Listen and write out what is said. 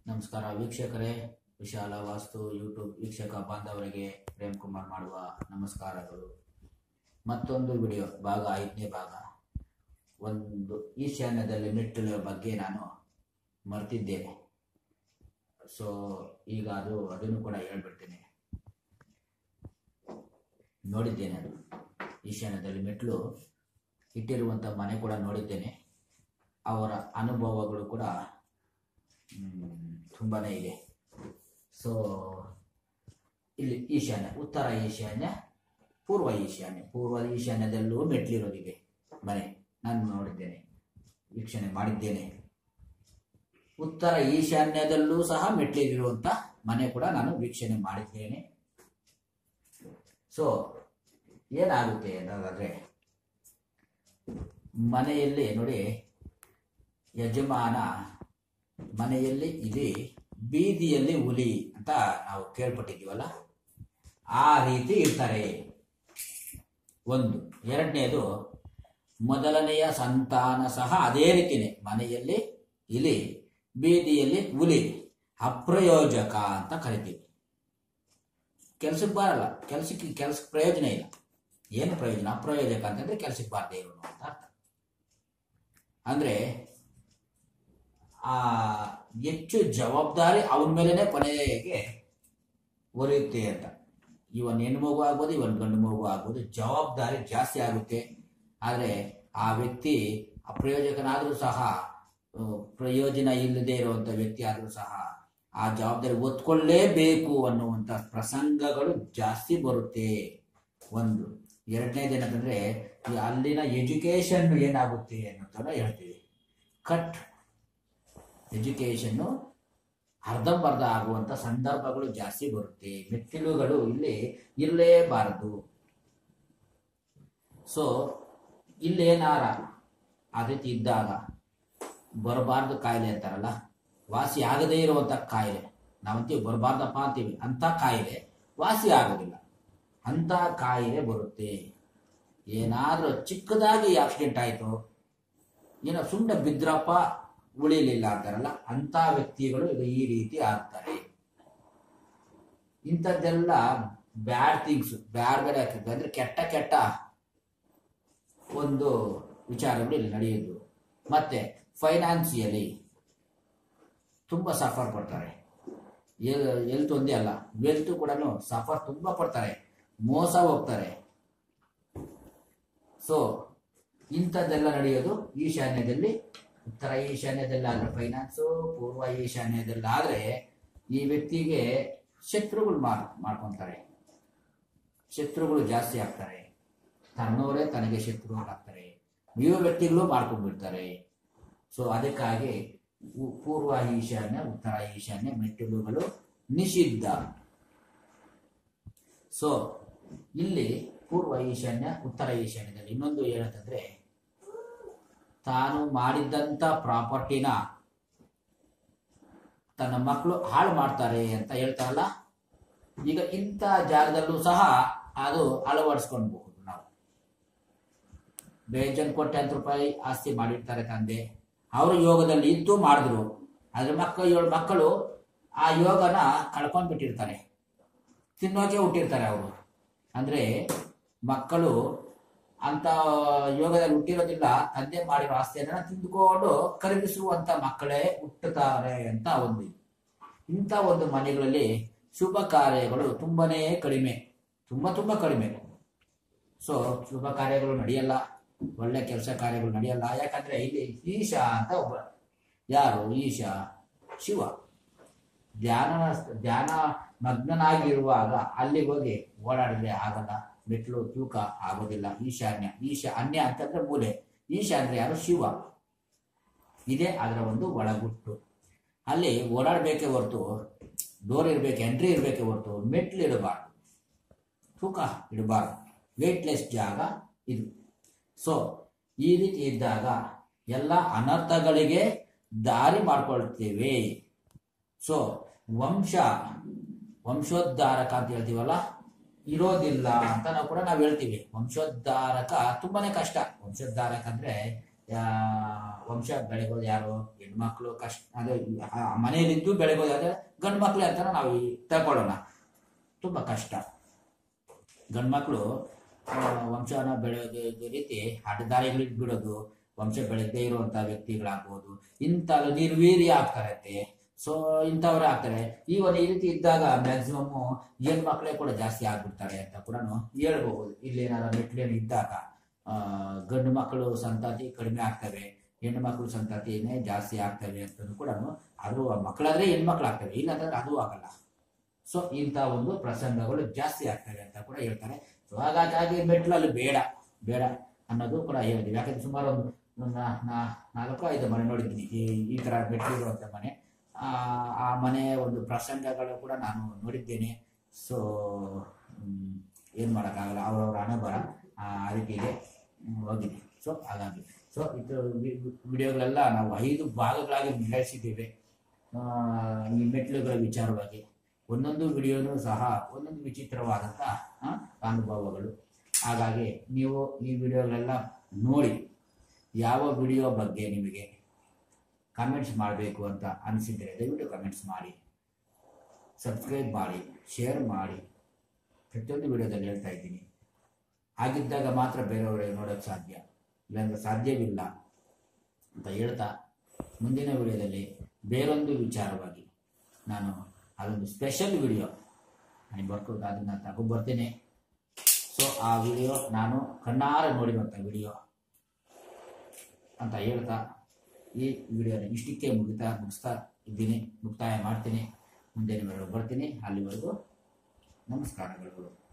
ನಮಸ್ಕಾರ ವೀಕ್ಷಕರೇ ವಿಶಾಲ ವಾಸ್ತು ಯೂಟ್ಯೂಬ್ ವೀಕ್ಷಕ ಬಾಂಧವರಿಗೆ ಪ್ರೇಮ್ ಕುಮಾರ್ ಮಾಡುವ ನಮಸ್ಕಾರಗಳು ಮತ್ತೊಂದು ವಿಡಿಯೋ ಭಾಗ ಐದನೇ ಭಾಗ ಒಂದು ಈಶಾನ್ಯದಲ್ಲಿ ಮೆಟ್ಟಿಲ ಬಗ್ಗೆ ನಾನು ಮರ್ತಿದ್ದೇನೆ ಸೊ ಈಗ ಅದು ಅದನ್ನು ಕೂಡ ಹೇಳ್ಬಿಡ್ತೇನೆ ನೋಡಿದ್ದೇನೆ ಅದು ಈಶಾನ್ಯದಲ್ಲಿ ಮೆಟ್ಲು ಇಟ್ಟಿರುವಂಥ ಮನೆ ಕೂಡ ನೋಡಿದ್ದೇನೆ ಅವರ ಅನುಭವಗಳು ಕೂಡ ಮ್, ತುಂಬಾನೇ ಇದೆ ಸೊ ಇಲ್ಲಿ ಈಶಾನ್ಯ ಉತ್ತರ ಈಶಾನ್ಯ ಪೂರ್ವ ಈಶಾನ್ಯ ಪೂರ್ವ ಈಶಾನ್ಯದಲ್ಲೂ ಮೆಟ್ಲಿರೋದಿದೆ ಮನೆ ನಾನು ನೋಡಿದ್ದೇನೆ ವೀಕ್ಷಣೆ ಮಾಡಿದ್ದೇನೆ ಉತ್ತರ ಈಶಾನ್ಯದಲ್ಲೂ ಸಹ ಮೆಟ್ಲಿರುವಂಥ ಮನೆ ಕೂಡ ನಾನು ವೀಕ್ಷಣೆ ಮಾಡಿದ್ದೇನೆ ಸೊ ಏನಾಗುತ್ತೆ ಅನ್ನೋದಾದ್ರೆ ಮನೆಯಲ್ಲಿ ನೋಡಿ ಯಜಮಾನ ಮನೆಯಲ್ಲಿ ಇದೆ ಬೀದಿಯಲ್ಲಿ ಹುಲಿ ಅಂತ ನಾವು ಕೇಳ್ಪಟ್ಟಿದ್ದೀವಲ್ಲ ಆ ರೀತಿ ಇರ್ತಾರೆ ಒಂದು ಎರಡನೇದು ಮೊದಲನೆಯ ಸಂತಾನ ಸಹ ಅದೇ ರೀತಿನೇ ಮನೆಯಲ್ಲಿ ಇಲಿ ಬೀದಿಯಲ್ಲಿ ಹುಲಿ ಅಪ್ರಯೋಜಕ ಅಂತ ಕರಿತೀವಿ ಕೆಲ್ಸಕ್ಕೆ ಬರಲ್ಲ ಕೆಲ್ಸಕ್ಕೆ ಕೆಲ್ಸಕ್ಕೆ ಪ್ರಯೋಜನ ಇಲ್ಲ ಏನು ಪ್ರಯೋಜನ ಅಪ್ರಯೋಜಕ ಅಂತಂದ್ರೆ ಕೆಲ್ಸಕ್ಕೆ ಬಾರದೆ ಇರೋನು ಅಂತ ಅರ್ಥ ಅಂದ್ರೆ ಆ ಹೆಚ್ಚು ಜವಾಬ್ದಾರಿ ಅವನ ಮೇಲೇನೆ ಕೊನೆಗೆ ಒರೆಯುತ್ತೆ ಅಂತ ಇವನ್ ಹೆಣ್ಣು ಮಗು ಆಗ್ಬೋದು ಇವನ್ ಗಂಡು ಮಗು ಆಗ್ಬೋದು ಜವಾಬ್ದಾರಿ ಜಾಸ್ತಿ ಆಗುತ್ತೆ ಆದರೆ ಆ ವ್ಯಕ್ತಿ ಅಪ್ರಯೋಜಕನಾದರೂ ಸಹ ಆ, ಪ್ರಯೋಜನ ಇಲ್ಲದೆ ಇರುವಂತ ವ್ಯಕ್ತಿ ಆದರೂ ಸಹ ಆ ಜವಾಬ್ದಾರಿ ಒತ್ಕೊಳ್ಳೇಬೇಕು ಅನ್ನುವಂಥ ಪ್ರಸಂಗಗಳು ಜಾಸ್ತಿ ಬರುತ್ತೆ ಒಂದು ಎರಡನೇದು ಏನಂತಂದ್ರೆ ಈ ಅಲ್ಲಿನ ಎಜುಕೇಶನ್ ಏನಾಗುತ್ತೆ ಅನ್ನೋದನ್ನ ಹೇಳ್ತೀವಿ ಕಟ್ ಎಜುಕೇಶನ್ನು ಅರ್ಧಂಬರ್ಧ ಆಗುವಂತ ಸಂದರ್ಭಗಳು ಜಾಸ್ತಿ ಬರುತ್ತೆ ಮೆಟ್ಟಿಲುಗಳು ಇಲ್ಲಿ ಇರಲೇಬಾರದು ಸೊ ಇಲ್ಲೇನಾರ ಆ ರೀತಿ ಇದ್ದಾಗ ಬರಬಾರ್ದು ಕಾಯಿಲೆ ಅಂತಾರಲ್ಲ ವಾಸಿ ಆಗದೇ ಇರುವಂತ ಕಾಯಿಲೆ ನಾವಂತೀವಿ ಬರಬಾರ್ದಪ್ಪ ಅಂತೀವಿ ಅಂತ ಕಾಯಿಲೆ ವಾಸಿ ಆಗೋದಿಲ್ಲ ಅಂತ ಕಾಯಿಲೆ ಬರುತ್ತೆ ಏನಾದ್ರೂ ಚಿಕ್ಕದಾಗಿ ಆಕ್ಸಿಡೆಂಟ್ ಆಯಿತು ಏನೋ ಸುಮ್ಮನೆ ಬಿದ್ರಪ್ಪ ಉಳಿಲಿಲ್ಲ ಅಂತಾರಲ್ಲ ಅಂತ ವ್ಯಕ್ತಿಗಳು ಈಗ ಈ ರೀತಿ ಆಗ್ತಾರೆ ಇಂಥದ್ದೆಲ್ಲ ಬ್ಯಾಡ್ ಥಿಂಗ್ಸ್ ಬ್ಯಾಡ್ ಬೇಡ ಅಂದ್ರೆ ಕೆಟ್ಟ ಕೆಟ್ಟ ಒಂದು ವಿಚಾರಗಳು ಇಲ್ಲಿ ನಡೆಯೋದು ಮತ್ತೆ ಫೈನಾನ್ಸಿಯಲಿ ತುಂಬಾ ಸಫರ್ ಪಡ್ತಾರೆ ಎಲ್ತ್ ಒಂದೇ ಅಲ್ಲ ವೆಲ್ತ್ ಕೂಡ ಸಫರ್ ತುಂಬಾ ಪಡ್ತಾರೆ ಮೋಸ ಹೋಗ್ತಾರೆ ಸೊ ಇಂಥದ್ದೆಲ್ಲ ನಡೆಯೋದು ಈಶಾನ್ಯದಲ್ಲಿ ಉತ್ತರ ಈಶಾನ್ಯದಲ್ಲಾದ್ರೆ ಫೈನಾನ್ಸು ಪೂರ್ವ ಈಶಾನ್ಯದಲ್ಲಾದ್ರೆ ಈ ವ್ಯಕ್ತಿಗೆ ಶತ್ರುಗಳು ಮಾಡ್ ಮಾಡ್ಕೊಂತಾರೆ ಶತ್ರುಗಳು ಜಾಸ್ತಿ ಆಗ್ತಾರೆ ತನ್ನವರೇ ತನಗೆ ಶತ್ರುಗಳಾಗ್ತಾರೆ ಯುವ ವ್ಯಕ್ತಿಗಳು ಮಾಡ್ಕೊಂಡ್ಬಿಡ್ತಾರೆ ಸೊ ಅದಕ್ಕಾಗಿ ಉ- ಪೂರ್ವ ಈಶಾನ್ಯ ಉತ್ತರ ಈಶಾನ್ಯ ಮೆಟ್ಟಿಲುಗಳು ನಿಷಿದ್ಧ ಸೊ ಇಲ್ಲಿ ಪೂರ್ವ ಈಶಾನ್ಯ ಉತ್ತರ ಈಶಾನ್ಯದಲ್ಲಿ ಇನ್ನೊಂದು ಏನಂತಂದ್ರೆ ತಾನು ಮಾಡಿದ್ದಂತ ಪ್ರಾಪರ್ಟಿನ ತನ್ನ ಮಕ್ಕಳು ಹಾಳು ಮಾಡ್ತಾರೆ ಅಂತ ಹೇಳ್ತಾರಲ್ಲ ಈಗ ಇಂಥ ಜಾಗದಲ್ಲೂ ಸಹ ಅದು ಅಳವಡಿಸ್ಕೊಳ್ಬಹುದು ನಾವು ಬೇಜನ್ ಕೋಟ್ಯಾಂತರ ರೂಪಾಯಿ ಆಸ್ತಿ ಮಾಡಿರ್ತಾರೆ ತಂದೆ ಅವರು ಯೋಗದಲ್ಲಿ ಇದ್ದು ಮಾಡಿದ್ರು ಆದ್ರೆ ಮಕ್ಕಳು ಏಳು ಮಕ್ಕಳು ಆ ಯೋಗನ ಕಳ್ಕೊಂಡ್ ಬಿಟ್ಟಿರ್ತಾರೆ ತಿನ್ನೋಕೆ ಹುಟ್ಟಿರ್ತಾರೆ ಅವರು ಅಂದ್ರೆ ಮಕ್ಕಳು ಅಂತ ಯೋಗದಲ್ಲಿ ಹುಟ್ಟಿರೋದಿಲ್ಲ ತಂದೆ ಮಾಡಿರೋ ಆಸ್ತಿಯನ್ನ ತಿಂದುಕೊಂಡು ಖರೀದಿಸುವಂತ ಮಕ್ಕಳೇ ಹುಟ್ಟುತ್ತಾರೆ ಅಂತ ಒಂದು ಇಂಥ ಒಂದು ಮನೆಗಳಲ್ಲಿ ಶುಭ ಕಾರ್ಯಗಳು ತುಂಬಾನೇ ಕಡಿಮೆ ತುಂಬಾ ತುಂಬಾ ಕಡಿಮೆ ಸೊ ಶುಭ ಕಾರ್ಯಗಳು ನಡೆಯಲ್ಲ ಒಳ್ಳೆ ಕೆಲಸ ಕಾರ್ಯಗಳು ನಡೆಯಲ್ಲ ಯಾಕಂದ್ರೆ ಇಲ್ಲಿ ಈಶಾ ಅಂತ ಒಬ್ಬ ಯಾರು ಈಶಾ ಶಿವ ಧ್ಯಾನ ಧ್ಯಾನ ಮಗ್ನನಾಗಿರುವಾಗ ಅಲ್ಲಿ ಹೋಗಿ ಓಡಾಡದೆ ಆಗಲ್ಲ ಮೆಟ್ಲು ತೂಕ ಆಗೋದಿಲ್ಲ ಈಶಾನ್ಯ ಈಶಾ ಅನ್ಯ ಅಂತಂದ್ರೆ ಮೂಲೆ ಈಶಾ ಅಂದ್ರೆ ಯಾರು ಶಿವ ಇದೇ ಅದರ ಒಂದು ಒಳಗುಟ್ಟು ಅಲ್ಲಿ ಓಡಾಡಬೇಕೇ ಹೊರತು ಡೋರ್ ಇರಬೇಕು ಎಂಟ್ರಿ ಇರಬೇಕೇ ಹೊರತು ಮೆಟ್ಲು ಇಡಬಾರ್ದು ತೂಕ ಇಡಬಾರ್ದು ವೇಟ್ಲೆಸ್ ಜಾಗ ಇದು ಸೊ ಈ ರೀತಿ ಇದ್ದಾಗ ಎಲ್ಲ ಅನರ್ಥಗಳಿಗೆ ದಾರಿ ಮಾಡ್ಕೊಳ್ತೇವೆ ಸೊ ವಂಶ ವಂಶೋದ್ಧಾರಕ ಅಂತ ಹೇಳ್ತೀವಲ್ಲ ಇರೋದಿಲ್ಲ ಅಂತ ನಾವು ಕೂಡ ನಾವು ಹೇಳ್ತೀವಿ ವಂಶೋದ್ಧಾರಕ ತುಂಬಾನೇ ಕಷ್ಟ ವಂಶೋದ್ಧಾರಕ ಅಂದ್ರೆ ವಂಶ ಬೆಳಗೋದು ಯಾರು ಹೆಣ್ಮಕ್ಳು ಕಷ್ಟ ಅದೇ ಆ ಮನೆಯಲ್ಲಿದ್ದು ಬೆಳಗೋದು ಅದೇ ಗಂಡು ಮಕ್ಳು ಅಂತ ನಾವು ಈ ತಗೊಳ್ಳೋಣ ತುಂಬ ಕಷ್ಟ ಗಂಡ್ಮಕ್ಳು ಆ, ವಂಶನ ಬೆಳೆಯೋದು ರೀತಿ ಅಡ್ಡದಾರಿಗಳಿಗೆ ಬಿಡೋದು ವಂಶ ಬೆಳೆದೇ ಇರುವಂತ ವ್ಯಕ್ತಿಗಳಾಗ್ಬೋದು ಇಂಥ ನಿರ್ವೀರ್ಯ ಆಗ್ತಾರತ್ತೆ ಸೊ ಇಂಥವ್ರೇ ಆಗ್ತಾರೆ ಈ ಒಂದು ಈ ರೀತಿ ಇದ್ದಾಗ ಮ್ಯಾಕ್ಸಿಮಮ್ ಹೆಣ್ ಮಕ್ಕಳೇ ಕೂಡ ಜಾಸ್ತಿ ಆಗ್ಬಿಡ್ತಾರೆ ಅಂತ ಕೂಡ ಹೇಳ್ಬಹುದು ಇಲ್ಲಿ ಏನಾದ್ರು ಮೆಟ್ಲೇನು ಇದ್ದಾಗ ಆ, ಗಂಡು ಮಕ್ಕಳು ಸಂತತಿ ಕಡಿಮೆ ಆಗ್ತವೆ ಹೆಣ್ಣು ಮಕ್ಕಳು ಸಂತತಿನೇ ಜಾಸ್ತಿ ಆಗ್ತವೆ ಅಂತಲೂ ಕೂಡ ಆದ್ರೂ ಮಕ್ಕಳಾದ್ರೆ ಹೆಣ್ಮಕ್ಳು ಆಗ್ತವೆ ಇಲ್ಲಾಂದ್ರೆ ಅದು ಆಗಲ್ಲ ಸೊ ಇಂಥ ಒಂದು ಪ್ರಸಂಗಗಳು ಜಾಸ್ತಿ ಆಗ್ತವೆ ಅಂತ ಕೂಡ ಹೇಳ್ತಾರೆ ಸೊ ಹಾಗಾಗಿ ಮೆಟ್ಲಲ್ಲಿ ಬೇಡ ಬೇಡ ಅನ್ನೋದು ಕೂಡ ಹೇಳಿದ್ವಿ ಯಾಕಂದ್ರೆ ಸುಮಾರು ಒಂದು ಒಂದು ನಾ- ನಾ- ನಾಲ್ಕು ಐದು ಮನೆ ನೋಡಿದ್ದೀನಿ ಈ ಈ ಥರ ಮೆಟ್ಲು ಇರುವಂಥ ಮನೆ ಆ ಆ ಮನೆ ಒಂದು ಪ್ರಸಂಗಗಳು ಕೂಡ ನಾನು ನೋಡಿದ್ದೇನೆ ಸೊ ಏನು ಮಾಡೋಕ್ಕಾಗಲ್ಲ ಅವರವರ ಹಣ ಬರ ಆ ರೀತಿಗೆ ಹ್ಮ್, ಹೋಗಿದೆ ಸೊ ಹಾಗಾಗಿ ಸೊ ಇದು ವಿಡಿಯೋಗಳೆಲ್ಲ ನಾವು ಐದು ಭಾಗಗಳಾಗಿ ವಿಂಗಡಿಸಿದ್ದೇವೆ ಆ, ಈ ಮೆಟ್ಲುಗಳ ವಿಚಾರವಾಗಿ ಒಂದೊಂದು ವಿಡಿಯೋನು ಸಹ ಒಂದೊಂದು ವಿಚಿತ್ರವಾದಂಥ ಆ, ಅನುಭವಗಳು ಹಾಗಾಗಿ ನೀವು ಈ ವಿಡಿಯೋಗಳೆಲ್ಲ ನೋಡಿ ಯಾವ ವಿಡಿಯೋ ಬಗ್ಗೆ ನಿಮಗೆ ಕಮೆಂಟ್ಸ್ ಮಾಡಬೇಕು ಅಂತ ಅನಿಸಿದರೆ ದಯವಿಟ್ಟು ಕಮೆಂಟ್ಸ್ ಮಾಡಿ ಸಬ್ಸ್ಕ್ರೈಬ್ ಮಾಡಿ ಶೇರ್ ಮಾಡಿ ಪ್ರತಿಯೊಂದು ವಿಡಿಯೋದಲ್ಲಿ ಹೇಳ್ತಾ ಇದ್ದೀನಿ ಹಾಗಿದ್ದಾಗ ಮಾತ್ರ ಬೇರೆಯವರಿಗೆ ನೋಡೋಕ್ಕೆ ಸಾಧ್ಯ ಇಲ್ಲಾಂದ್ರೆ ಸಾಧ್ಯವಿಲ್ಲ ಅಂತ ಹೇಳ್ತಾ ಮುಂದಿನ ವಿಡಿಯೋದಲ್ಲಿ ಬೇರೊಂದು ವಿಚಾರವಾಗಿ ನಾನು ಅದೊಂದು ಸ್ಪೆಷಲ್ ವಿಡಿಯೋ ನಾನು ಬರ್ಕೊಂಡು ಅದನ್ನು ತಗೊಂಡ್ಬರ್ತೀನಿ ಸೊ ಆ ವಿಡಿಯೋ ನಾನು ಕಣ್ಣಾರೆ ನೋಡಿರುವಂಥ ವಿಡಿಯೋ ಅಂತ ಹೇಳ್ತಾ ಈ ವಿಡಿಯೋನ ಇಷ್ಟಕ್ಕೆ ಮುಗಿತಾ ಮುಗಿಸ್ತಾ ಇದ್ದೀನಿ ಮುಕ್ತಾಯ ಮಾಡ್ತೀನಿ ಮುಂದಿನ ವಿಡಿಯೋ ಬರ್ತೀನಿ ಅಲ್ಲಿವರೆಗೂ ನಮಸ್ಕಾರಗಳು